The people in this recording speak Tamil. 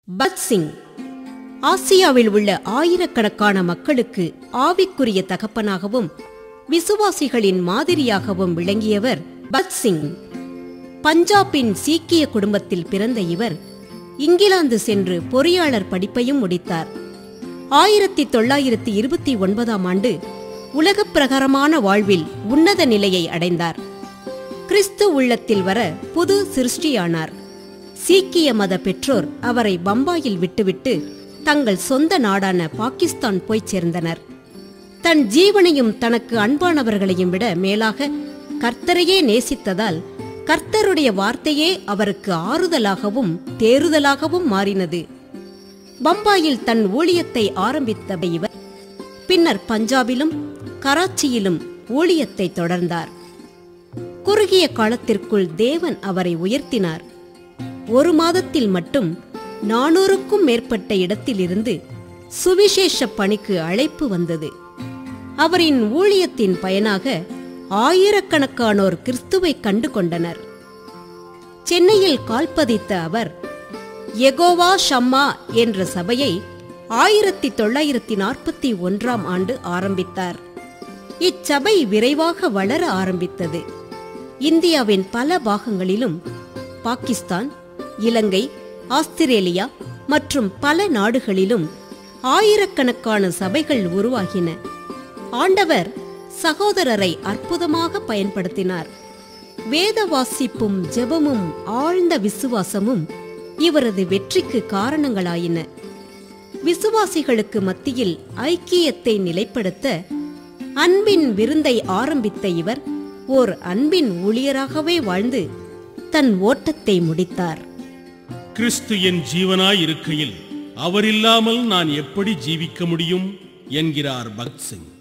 பத் சிங் ஆசியாவில் உள்ள ஆயிரக்கணக்கான மக்களுக்கு ஆவிக்குரிய தகப்பனாகவும் விசுவாசிகளின் மாதிரியாகவும் விளங்கியவர் பத் சிங் பஞ்சாபின் சீக்கிய குடும்பத்தில் பிறந்த இவர் இங்கிலாந்து சென்று பொறியாளர் படிப்பையும் முடித்தார் ஆயிரத்தி தொள்ளாயிரத்தி இருபத்தி ஒன்பதாம் ஆண்டு உலகப் பிரகாரமான வாழ்வில் உன்னத நிலையை அடைந்தார் கிறிஸ்து உள்ளத்தில் வர புது சிருஷ்டியானார் சீக்கிய மத பெற்றோர் அவரை பம்பாயில் விட்டுவிட்டு தங்கள் சொந்த நாடான பாகிஸ்தான் போய்ச் சேர்ந்தனர் தன் ஜீவனையும் தனக்கு அன்பானவர்களையும் விட மேலாக கர்த்தரையே நேசித்ததால் கர்த்தருடைய வார்த்தையே அவருக்கு ஆறுதலாகவும் தேறுதலாகவும் மாறினது பம்பாயில் தன் ஊழியத்தை ஆரம்பித்த இவர் பின்னர் பஞ்சாபிலும் கராச்சியிலும் ஊழியத்தை தொடர்ந்தார் குறுகிய காலத்திற்குள் தேவன் அவரை உயர்த்தினார் ஒரு மாதத்தில் மட்டும் நானூறுக்கும் மேற்பட்ட இடத்திலிருந்து சுவிசேஷ பணிக்கு அழைப்பு வந்தது அவரின் ஊழியத்தின் பயனாக ஆயிரக்கணக்கானோர் கிறிஸ்துவை கண்டு கொண்டனர் சென்னையில் கால்பதித்த அவர் எகோவா ஷம்மா என்ற சபையை ஆயிரத்தி தொள்ளாயிரத்தி நாற்பத்தி ஒன்றாம் ஆண்டு ஆரம்பித்தார் இச்சபை விரைவாக வளர ஆரம்பித்தது இந்தியாவின் பல பாகங்களிலும் பாகிஸ்தான் இலங்கை ஆஸ்திரேலியா மற்றும் பல நாடுகளிலும் ஆயிரக்கணக்கான சபைகள் உருவாகின ஆண்டவர் சகோதரரை அற்புதமாக பயன்படுத்தினார் வேத வாசிப்பும் ஜெபமும் ஆழ்ந்த விசுவாசமும் இவரது வெற்றிக்கு காரணங்களாயின விசுவாசிகளுக்கு மத்தியில் ஐக்கியத்தை நிலைப்படுத்த அன்பின் விருந்தை ஆரம்பித்த இவர் ஓர் அன்பின் ஊழியராகவே வாழ்ந்து தன் ஓட்டத்தை முடித்தார் கிறிஸ்து என் ஜீவனாய் இருக்கையில் அவரில்லாமல் நான் எப்படி ஜீவிக்க முடியும் என்கிறார் பகத் சிங்